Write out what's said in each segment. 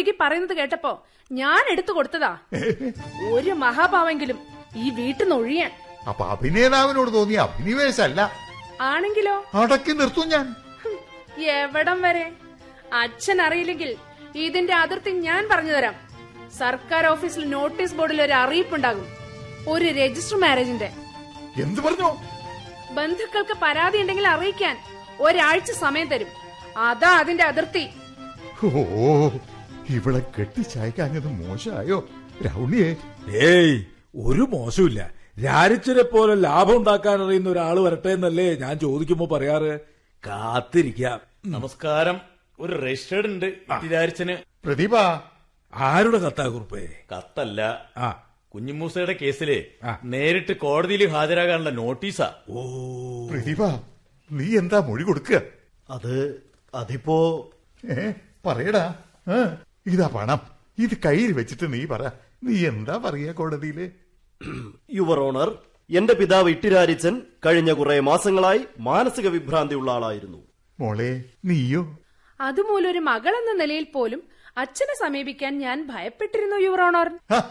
ഉരുകി പറയുന്നത് കേട്ടപ്പോ ഞാൻ എടുത്തു കൊടുത്തതാ ഒരു മഹാഭാവെങ്കിലും ഈ വീട്ടിൽ നിന്ന് ഒഴിയാൻ അപ്പൊ അഭിനേതാവിനോട് തോന്നിയ അഭിനിവേശല്ല ആണെങ്കിലോ അടക്കി നിർത്തും ഞാൻ ഹും, എവിടം വരെ അച്ഛൻ അറിയില്ലെങ്കിൽ ഇതിന്റെ അതിർത്തി ഞാൻ പറഞ്ഞു തരാം സർക്കാർ ഓഫീസിൽ നോട്ടീസ് ബോർഡിൽ ഒരു അറിയിപ്പുണ്ടാകും ഒരു രജിസ്റ്റർ മാരേജിന്റെ എന്ത് പറഞ്ഞു ബന്ധുക്കൾക്ക് പരാതി ഉണ്ടെങ്കിൽ അറിയിക്കാൻ ഒരാഴ്ച സമയം തരും അതാ അതിന്റെ അതിർത്തി ഓ ഇവിടെ കെട്ടിച്ചയക്കാഞ്ഞത് മോശമായോ രൗണിയെ ഏയ് ഒരു മോശമില്ല രാരിച്ചരെ പോലെ ലാഭം ഉണ്ടാക്കാൻ അറിയുന്ന ഒരാൾ വരട്ടെ എന്നല്ലേ ഞാൻ ചോദിക്കുമ്പോ പറയാറ് കാത്തിരിക്കാം നമസ്കാരം ഒരു രജിസ്റ്റേർഡ് ഉണ്ട് വിചാരിച്ചന് പ്രദീപ ആരുടെ കത്താ കുറിപ്പേ കത്തല്ല ആ കുഞ്ഞിമൂസയുടെ കേസില് ആ. നേരിട്ട് കോടതിയിൽ ഹാജരാകാനുള്ള നോട്ടീസാ ഓ പ്രദീപ നീ എന്താ മൊഴി കൊടുക്കുക അത് അതിപ്പോ ഏ പറയടാ ആ, ഇതാ പണം ഇത് കയ്യിൽ വെച്ചിട്ട് നീ പറ നീ എന്താ പറയാ കോടതിയില് യുവർ ഓണർ എന്റെ പിതാവ് ഇട്ടിരാരിച്ചൻ കഴിഞ്ഞ കുറെ മാസങ്ങളായി മാനസിക വിഭ്രാന്തിയുള്ള ആളായിരുന്നു മോളെ നീയോ അതുമൂലം ഒരു മകൾ എന്ന നിലയിൽ പോലും അച്ഛനെ സമീപിക്കാൻ ഞാൻ ഭയപ്പെട്ടിരുന്നു യുവർ ഓണർ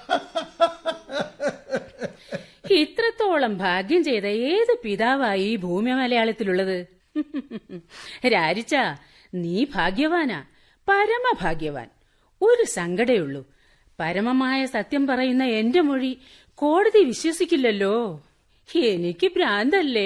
ഇത്രത്തോളം ഭാഗ്യം ചെയ്ത ഏത് പിതാവായി ഈ ഭൂമി മലയാളത്തിലുള്ളത് രാരിച്ച നീ ഭാഗ്യവാനാ പരമഭാഗ്യവാൻ ഒരു സങ്കടയുള്ളൂ പരമമായ സത്യം പറയുന്ന എന്റെ മൊഴി കോടതി വിശ്വസിക്കില്ലല്ലോ എനിക്ക് ഭ്രാന്തല്ലേ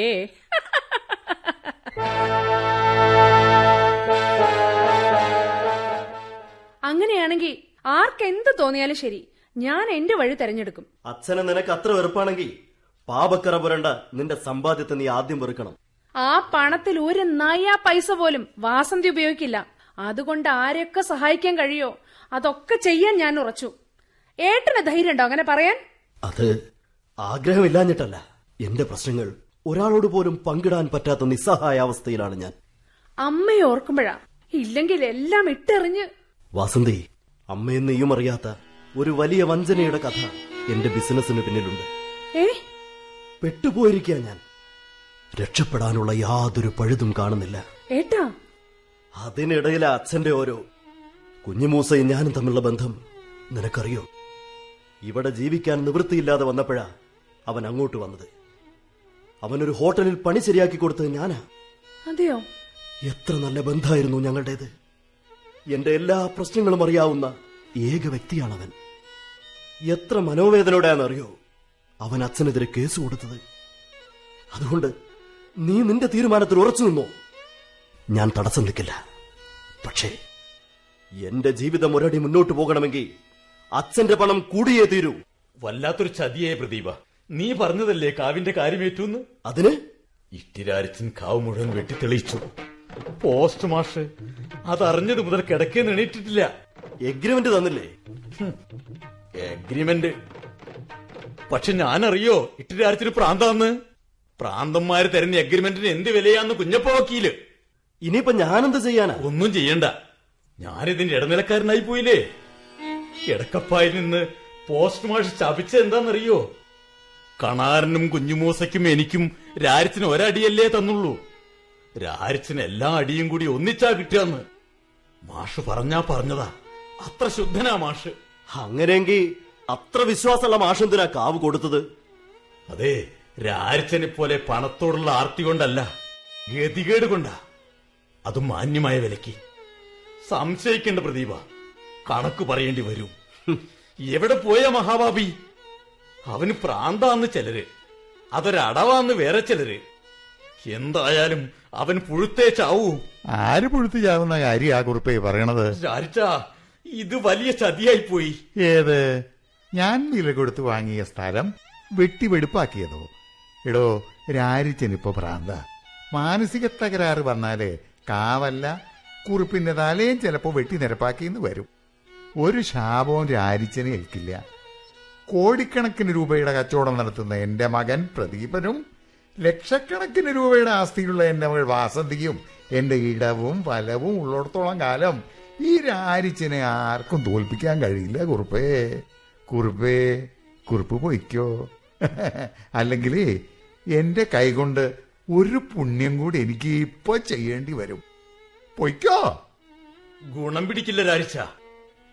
അങ്ങനെയാണെങ്കിൽ ആർക്കെന്ത് തോന്നിയാലും ശരി ഞാൻ എന്റെ വഴി തെരഞ്ഞെടുക്കും അച്ഛനെ നിനക്ക് അത്ര വെറുപ്പാണെങ്കിൽ പാപക്കറ പുരണ്ട നിന്റെ സമ്പാദ്യത്തെ നീ ആദ്യം വെറുക്കണം ആ പണത്തിൽ ഒരു നയ പൈസ പോലും വാസന്തി ഉപയോഗിക്കില്ല അതുകൊണ്ട് ആരെയൊക്കെ സഹായിക്കാൻ കഴിയോ അതൊക്കെ ചെയ്യാൻ ഞാൻ ഉറച്ചു ഏട്ടന് ധൈര്യമുണ്ടോ അങ്ങനെ പറയാൻ അത് ആഗ്രഹമില്ലാഞ്ഞിട്ടല്ല എന്റെ പ്രശ്നങ്ങൾ ഒരാളോട് പോലും പങ്കിടാൻ പറ്റാത്ത നിസ്സഹായ അവസ്ഥയിലാണ് ഞാൻ അമ്മയെ ഓർക്കുമ്പോഴാ ഇല്ലെങ്കിൽ എല്ലാം ഇട്ടെറിഞ്ഞ് വാസന്തി അമ്മയും നീയും അറിയാത്ത ഒരു വലിയ വഞ്ചനയുടെ കഥ എന്റെ ബിസിനസിന് പിന്നിലുണ്ട് ഏ പെട്ടുപോയിരിക്കുക ഞാൻ രക്ഷപ്പെടാനുള്ള യാതൊരു പഴുതും കാണുന്നില്ല ഏട്ടാ അതിനിടയിലെ അച്ഛന്റെ ഓരോ കുഞ്ഞുമൂസയും ഞാനും തമ്മിലുള്ള ബന്ധം നിനക്കറിയോ ഇവിടെ ജീവിക്കാൻ നിവൃത്തിയില്ലാതെ വന്നപ്പോഴാ അവൻ അങ്ങോട്ട് വന്നത് അവനൊരു ഹോട്ടലിൽ പണി ശരിയാക്കി കൊടുത്തത് ഞാനാ അതെയോ എത്ര നല്ല ബന്ധമായിരുന്നു ഞങ്ങളുടേത് എന്റെ എല്ലാ പ്രശ്നങ്ങളും അറിയാവുന്ന ഏക വ്യക്തിയാണവൻ എത്ര മനോവേദനയോടെയാണെന്നറിയോ അവൻ അച്ഛനെതിരെ കേസ് കൊടുത്തത് അതുകൊണ്ട് നീ നിന്റെ തീരുമാനത്തിൽ ഉറച്ചു നിന്നോ ഞാൻ തടസ്സം നിൽക്കില്ല പക്ഷേ എന്റെ ജീവിതം ഒരടി മുന്നോട്ട് പോകണമെങ്കിൽ അച്ഛന്റെ പണം കൂടിയേ തീരൂ വല്ലാത്തൊരു ചതിയെ പ്രദീപ നീ പറഞ്ഞതല്ലേ കാവിന്റെ കാര്യമേറ്റൂന്ന് അതിന് ഇട്ടിരാരിച്ചൻ കാവ് മുഴുവൻ വെട്ടിത്തെളിയിച്ചു പോസ്റ്റ് മാഷ് അതറിഞ്ഞത് മുതൽ കിടക്കേന്ന് എണീറ്റിട്ടില്ല എഗ്രിമെന്റ് തന്നില്ലേ എഗ്രിമെന്റ് പക്ഷെ ഞാനറിയോ ഇട്ടിരാരിച്ചിന് പ്രാന്താന്ന് പ്രാന്തന്മാര് തരുന്ന എഗ്രിമെന്റിന് എന്ത് വിലയാന്ന് കുഞ്ഞപ്പ വക്കീല് ഇനിയിപ്പൊ ഞാനെന്ത് ചെയ്യാനാ ഒന്നും ചെയ്യണ്ട ഞാനിതിന്റെ ഇടനിലക്കാരനായി പോയില്ലേ കിടക്കപ്പായിൽ നിന്ന് പോസ്റ്റ് മാഷ് ശപിച്ചത് എന്താണെന്നറിയോ കണാരനും കുഞ്ഞുമൂസയ്ക്കും എനിക്കും രാരിച്ചിന് ഒരടിയല്ലേ തന്നുള്ളൂ രാരിച്ചിന് എല്ലാ അടിയും കൂടി ഒന്നിച്ചാ കിട്ടുകന്ന് മാഷ് പറഞ്ഞാ പറഞ്ഞതാ അത്ര ശുദ്ധനാ മാഷ് അങ്ങനെയെങ്കിൽ അത്ര വിശ്വാസമുള്ള മാഷെന്തിനാ കാവ് കൊടുത്തത് അതെ രാരിച്ചനെ പോലെ പണത്തോടുള്ള ആർത്തി കൊണ്ടല്ല ഗതികേട് കൊണ്ടാ അതും മാന്യമായ വിലക്ക് സംശയിക്കേണ്ട പ്രദീപ കണക്ക് പറയേണ്ടി വരും ഹും, എവിടെ പോയ മഹാബാബി അവന് പ്രാന്താന്ന് ചിലര് അതൊരടവാന്ന് വേറെ ചിലര് എന്തായാലും അവൻ പുഴുത്തേ ചാവൂ ആര് പുഴുത്തു ചാവുന്ന കാര്യ ആ കുറിപ്പേ പറയണത് രാരിച്ച ഇത് വലിയ ചതിയായി പോയി ഏത് ഞാൻ വില കൊടുത്ത് വാങ്ങിയ സ്ഥലം വെട്ടി വെടുപ്പാക്കിയതോ എടോ രാരിച്ചനിപ്പോ ഭ്രാന്ത മാനസിക തകരാറ് വന്നാല് കാവല്ല കുറിപ്പിന്റെ തലയും ചിലപ്പോ വെട്ടി നിരപ്പാക്കിന്ന് വരും ഒരു ശാപവും രാരിച്ചന് ഏൽക്കില്ല കോടിക്കണക്കിന് രൂപയുടെ കച്ചവടം നടത്തുന്ന എന്റെ മകൻ പ്രദീപനും ലക്ഷക്കണക്കിന് രൂപയുടെ ആസ്തിയുള്ള എന്റെ മകൾ വാസന്തിയും എന്റെ ഇടവും ഫലവും ഉള്ളിടത്തോളം കാലം ഈ രാരിച്ചിനെ ആർക്കും തോൽപ്പിക്കാൻ കഴിയില്ല കുറുപ്പേ കുറുപ്പേ കുറുപ്പ് പൊയ്ക്കോ അല്ലെങ്കിൽ എന്റെ കൈകൊണ്ട് ഒരു പുണ്യം കൂടി എനിക്ക് ഇപ്പൊ ചെയ്യേണ്ടി വരും പൊയ്ക്കോ ഗുണം പിടിക്കില്ല രാരിച്ച